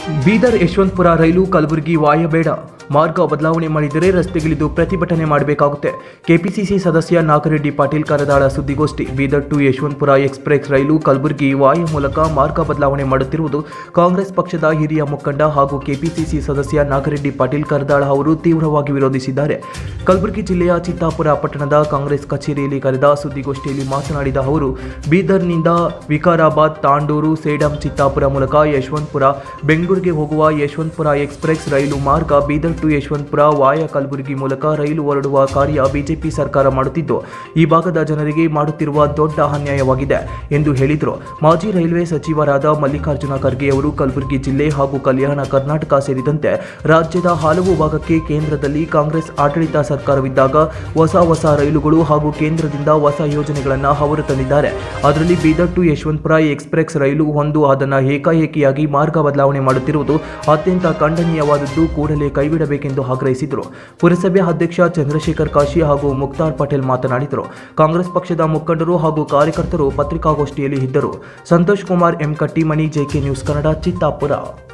ಬೀದರ್ ಯಶವಂತಪುರ ರೈಲು ಕಲಬುರಗಿ ವಾಯಬೇಡ ಮಾರ್ಗ ಬದಲಾವಣೆ ಮಾಡಿದರೆ ರಸ್ತೆಗಿಳಿದು ಪ್ರತಿಭಟನೆ ಮಾಡಬೇಕಾಗುತ್ತೆ ಕೆಪಿಸಿಸಿ ಸದಸ್ಯ ನಾಗರೆಡ್ಡಿ ಪಾಟೀಲ್ ಕರದಾಳ ಸುದ್ದಿಗೋಷ್ಠಿ ಬೀದರ್ ಟು ಯಶವಂತಪುರ ಎಕ್ಸ್ಪ್ರೆಸ್ ರೈಲು ಕಲಬುರಗಿ ವಾಯ ಮೂಲಕ ಮಾರ್ಗ ಬದಲಾವಣೆ ಮಾಡುತ್ತಿರುವುದು ಕಾಂಗ್ರೆಸ್ ಪಕ್ಷದ ಹಿರಿಯ ಮುಖಂಡ ಹಾಗೂ ಕೆಪಿಸಿಸಿ ಸದಸ್ಯ ನಾಗರೆಡ್ಡಿ ಪಾಟೀಲ್ ಕರದಾಳ ಅವರು ತೀವ್ರವಾಗಿ ವಿರೋಧಿಸಿದ್ದಾರೆ ಕಲಬುರಗಿ ಜಿಲ್ಲೆಯ ಚಿತ್ತಾಪುರ ಪಟ್ಟಣದ ಕಾಂಗ್ರೆಸ್ ಕಚೇರಿಯಲ್ಲಿ ಕರೆದ ಸುದ್ದಿಗೋಷ್ಠಿಯಲ್ಲಿ ಮಾತನಾಡಿದ ಅವರು ಬೀದರ್ನಿಂದ ವಿಕಾರಾಬಾದ್ ತಾಂಡೂರು ಸೇಡಂ ಚಿತ್ತಾಪುರ ಮೂಲಕ ಯಶವಂತಪುರ ಬೆಂಗಳೂರಿಗೆ ಹೋಗುವ ಯಶವಂತಪುರ ಎಕ್ಸ್ಪ್ರೆಸ್ ರೈಲು ಮಾರ್ಗ ಬೀದರ್ ಟು ಯಶವಂತಪುರ ವಾಯ ಕಲಬುರಗಿ ಮೂಲಕ ರೈಲು ಹೊರಡುವ ಕಾರ್ಯ ಬಿಜೆಪಿ ಸರ್ಕಾರ ಮಾಡುತ್ತಿದ್ದು ಈ ಭಾಗದ ಜನರಿಗೆ ಮಾಡುತ್ತಿರುವ ದೊಡ್ಡ ಅನ್ಯಾಯವಾಗಿದೆ ಎಂದು ಹೇಳಿದರು ಮಾಜಿ ರೈಲ್ವೆ ಸಚಿವರಾದ ಮಲ್ಲಿಕಾರ್ಜುನ ಖರ್ಗೆ ಅವರು ಕಲಬುರಗಿ ಜಿಲ್ಲೆ ಹಾಗೂ ಕಲ್ಯಾಣ ಕರ್ನಾಟಕ ಸೇರಿದಂತೆ ರಾಜ್ಯದ ಹಲವು ಭಾಗಕ್ಕೆ ಕೇಂದ್ರದಲ್ಲಿ ಕಾಂಗ್ರೆಸ್ ಆಡಳಿತ ಸರ್ಕಾರವಿದ್ದಾಗ ಹೊಸ ಹೊಸ ರೈಲುಗಳು ಹಾಗೂ ಕೇಂದ್ರದಿಂದ ಹೊಸ ಯೋಜನೆಗಳನ್ನು ಅವರು ತಂದಿದ್ದಾರೆ ಅದರಲ್ಲಿ ಬೀದರ್ ಟು ಯಶವಂತಪುರ ಎಕ್ಸ್ಪ್ರೆಸ್ ರೈಲು ಒಂದು ಅದನ್ನು ಏಕಾಏಕಿಯಾಗಿ ಮಾರ್ಗ ಬದಲಾವಣೆ ಮಾಡುತ್ತಿರುವುದು ಅತ್ಯಂತ ಖಂಡನೀಯವಾದದ್ದು ಕೂಡಲೇ ಕೈಬಿಡಬೇಕೆಂದು ಆಗ್ರಹಿಸಿದರು ಪುರಸಭೆ ಅಧ್ಯಕ್ಷ ಚಂದ್ರಶೇಖರ್ ಕಾಶಿ ಹಾಗೂ ಮುಕ್ತಾರ್ ಪಟೇಲ್ ಮಾತನಾಡಿದರು ಕಾಂಗ್ರೆಸ್ ಪಕ್ಷದ ಮುಖಂಡರು ಹಾಗೂ ಕಾರ್ಯಕರ್ತರು ಪತ್ರಿಕಾಗೋಷ್ಠಿಯಲ್ಲಿ ಇದ್ದರು Santosh Kumar M Kattimani JK news Kannada Chittapur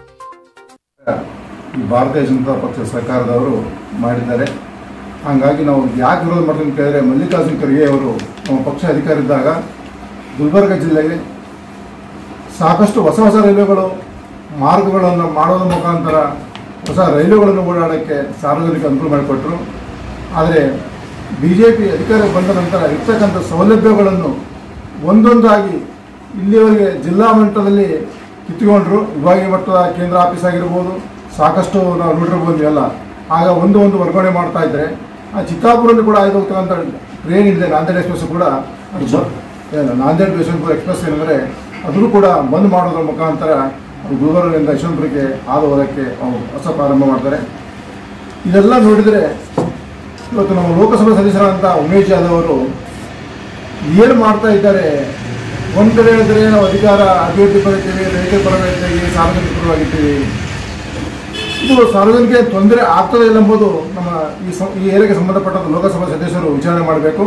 ಈ ಭಾರತೀಯ ಜನತಾ ಪಕ್ಷ ಸರ್ಕಾರದವರು ಮಾಡಿದ್ದಾರೆ ಹಾಗಾಗಿ ನಾವು ಯಾಕೆ ವಿರೋಧ ಮಾಡ್ತೀವಿ ಅಂತ ಕೇಳಿದ್ರೆ ಮಲ್ಲಿಕಾರ್ಜುನ ಖರ್ಗೆ ಅವರು ನಮ್ಮ ಪಕ್ಷ ಅಧಿಕಾರ ಇದ್ದಾಗ ಗುಲ್ಬರ್ಗ ಜಿಲ್ಲೆಗೆ ಸಾಕಷ್ಟು ಹೊಸ ಹೊಸ ರೈಲುಗಳು ಮಾರ್ಗಗಳನ್ನು ಮಾಡೋದ್ರ ಮುಖಾಂತರ ಹೊಸ ರೈಲುಗಳನ್ನು ಓಡಾಡೋಕ್ಕೆ ಸಾರ್ವಜನಿಕ ಅನುಕೂಲ ಮಾಡಿಕೊಟ್ರು ಆದರೆ ಬಿ ಜೆ ಪಿ ಅಧಿಕಾರಕ್ಕೆ ಬಂದ ನಂತರ ಇರ್ತಕ್ಕಂಥ ಸೌಲಭ್ಯಗಳನ್ನು ಒಂದೊಂದಾಗಿ ಇಲ್ಲಿವರೆಗೆ ಜಿಲ್ಲಾ ಮಟ್ಟದಲ್ಲಿ ಕಿತ್ಕೊಂಡ್ರು ವಿಭಾಗೀಯ ಮಟ್ಟದ ಕೇಂದ್ರ ಆಫೀಸ್ ಆಗಿರ್ಬೋದು ಸಾಕಷ್ಟು ನಾವು ನೋಡಿರ್ಬೋದು ಎಲ್ಲ ಆಗ ಒಂದು ಒಂದು ವರ್ಗಾವಣೆ ಮಾಡ್ತಾ ಇದ್ರೆ ಆ ಚಿತ್ತಾಪುರಲ್ಲಿ ಕೂಡ ಆಯ್ದು ಹೋಗ್ತಕ್ಕಂಥ ಟ್ರೈನ್ ಇದೆ ನಾಂದೇಡ್ ಎಕ್ಸ್ಪ್ರೆಸ್ ಕೂಡ ಅದು ಬ- ಏನು, ನಾಂದೇಡ್ ಯಶವಂತಪುರ ಎಕ್ಸ್ಪ್ರೆಸ್ ಏನಂದರೆ ಅದನ್ನು ಕೂಡ ಬಂದ್ ಮಾಡೋದ್ರ ಮುಖಾಂತರ ಅದು ಗುಲ್ಬರ್ಗದಿಂದ ಯಶವಂತಪುರಕ್ಕೆ ಹಾದು ಹೋಗೋಕ್ಕೆ ಅವರು ಹೊಸ ಪ್ರಾರಂಭ ಮಾಡ್ತಾರೆ ಇದೆಲ್ಲ ನೋಡಿದರೆ ಇವತ್ತು ನಮ್ಮ ಲೋಕಸಭಾ ಸದಸ್ಯರಾದಂಥ ಉಮೇಶ್ ಯಾದವ್ ಅವರು ಏನು ಮಾಡ್ತಾ ಇದ್ದಾರೆ ಒಂದು ಕಡೆ ಹೇಳಿದ್ರೆ ನಾವು ಅಧಿಕಾರ ಅಭಿವೃದ್ಧಿ ಪಡಿತೀವಿ ರೈತರ ಪರವಾಗಿರ್ತೀವಿ ಸಾರ್ವಜನಿಕ ಪರವಾಗಿರ್ತೀವಿ ಇದು ಸಾರ್ವಜನಿಕ ತೊಂದರೆ ಆಗ್ತದೆ ಇಲ್ಲ ಎಂಬುದು ನಮ್ಮ ಈ ಸ ಈ ಏರಿಯಾಗೆ ಸಂಬಂಧಪಟ್ಟಂಥ ಲೋಕಸಭಾ ಸದಸ್ಯರು ವಿಚಾರಣೆ ಮಾಡಬೇಕು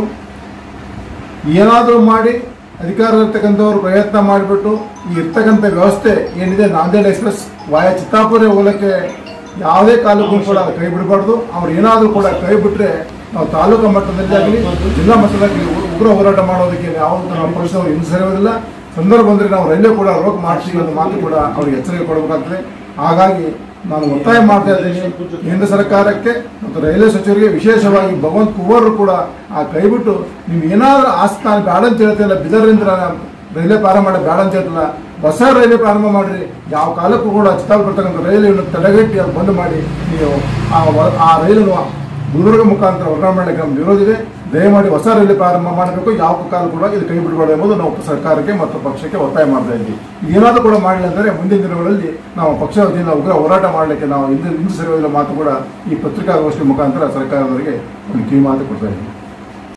ಏನಾದರೂ ಮಾಡಿ ಅಧಿಕಾರ ಇರ್ತಕ್ಕಂಥವ್ರು ಪ್ರಯತ್ನ ಮಾಡಿಬಿಟ್ಟು ಈ ಇರ್ತಕ್ಕಂಥ ವ್ಯವಸ್ಥೆ ಏನಿದೆ ನಾಂದೇಡ್ ಎಕ್ಸ್ಪ್ರೆಸ್ ವಾಯ ಚಿತ್ತಾಪುರ ಹೋಗಲಿಕ್ಕೆ ಯಾವುದೇ ಕಾಲಕ್ಕೂ ಕೂಡ ಕೈ ಬಿಡಬಾರ್ದು ಅವ್ರು ಏನಾದರೂ ಕೂಡ ಕೈ ಬಿಟ್ಟರೆ ನಾವು ತಾಲೂಕು ಮಟ್ಟದಲ್ಲಿ ಆಗಲಿ ಜಿಲ್ಲಾ ಮಟ್ಟದಲ್ಲಿ ಉಗ್ರ ಹೋರಾಟ ಮಾಡೋದಕ್ಕೆ ಯಾವುದು ನಮ್ಮ ಪಕ್ಷದವರು ಹಿಂಸರಿರೋದಿಲ್ಲ ಸಂದರ್ಭ ಬಂದರೆ ನಾವು ರೈಲ್ವೆ ಕೂಡ ರೋಕ್ ಮಾಡ್ತೀವಿ ಅನ್ನೋ ಮಾತು ಕೂಡ ಅವ್ರಿಗೆ ಎಚ್ಚರಿಕೆ ಕೊಡಬೇಕಾಗ್ತದೆ ಹಾಗಾಗಿ ನಾನು ಒತ್ತಾಯ ಮಾಡ್ತಾ ಇದ್ದೀನಿ ಕೇಂದ್ರ ಸರ್ಕಾರಕ್ಕೆ ಮತ್ತು ರೈಲ್ವೆ ಸಚಿವರಿಗೆ ವಿಶೇಷವಾಗಿ ಭಗವಂತ ಕುವರ್ ಕೂಡ ಆ ಕೈಬಿಟ್ಟು ನೀವು ಏನಾದರೂ ಆಸ್ಥಾನ ಬೇಡ ಅಂತ ಹೇಳ್ತಿಲ್ಲ ಬಿದರಿಂದ ರೈಲ್ವೆ ಪ್ರಾರಂಭ ಮಾಡಿ ಬೇಡ ಅಂತ ಹೇಳ್ತಿಲ್ಲ ಹೊಸ ರೈಲ್ವೆ ಪ್ರಾರಂಭ ಮಾಡಿರಿ ಯಾವ ಕಾಲಕ್ಕೂ ಕೂಡ ಚಿತ್ತಾಪುರ ಬರ್ತಕ್ಕಂಥ ರೈಲನ್ನು ತಡೆಗಟ್ಟಿ ಅದು ಬಂದ್ ಮಾಡಿ ನೀವು ಆ ವ- ಆ ರೈಲನ್ನು ಗುಲ್ಬರ್ಗ ಮುಖಾಂತರ ವರ್ಗಾವಣೆ ಮಾಡಲಿಕ್ಕೆ ನಮ್ಮ ವಿರೋಧ ಇದೆ ದಯಮಾಡಿ ಹೊಸ ರೈಲು ಪ್ರಾರಂಭ ಮಾಡಬೇಕು ಯಾವ ಕಾಲ ಕೂಡ ಇದು ಕೈ ಬಿಡಬಾರ್ದು ಎಂಬುದು ನಾವು ಸರ್ಕಾರಕ್ಕೆ ಮತ್ತು ಪಕ್ಷಕ್ಕೆ ಒತ್ತಾಯ ಮಾಡ್ತಾ ಇದ್ದೀವಿ ಏನಾದರೂ ಕೂಡ ಮಾಡಲಿಲ್ಲ ಅಂದರೆ ಮುಂದಿನ ದಿನಗಳಲ್ಲಿ ನಾವು ಪಕ್ಷ ವತಿಯಿಂದ ಉಗ್ರ ಹೋರಾಟ ಮಾಡಲಿಕ್ಕೆ ನಾವು ಹಿಂದೆ ಹಿಂದೆ ಸರಿಯೋದಿಲ್ಲ ಮಾತು ಕೂಡ ಈ ಪತ್ರಿಕಾಗೋಷ್ಠಿ ಮುಖಾಂತರ ಸರ್ಕಾರದವರಿಗೆ ಒಂದು ಕಿವಿ ಮಾತು ಕೊಡ್ತಾ ಇದ್ದೀವಿ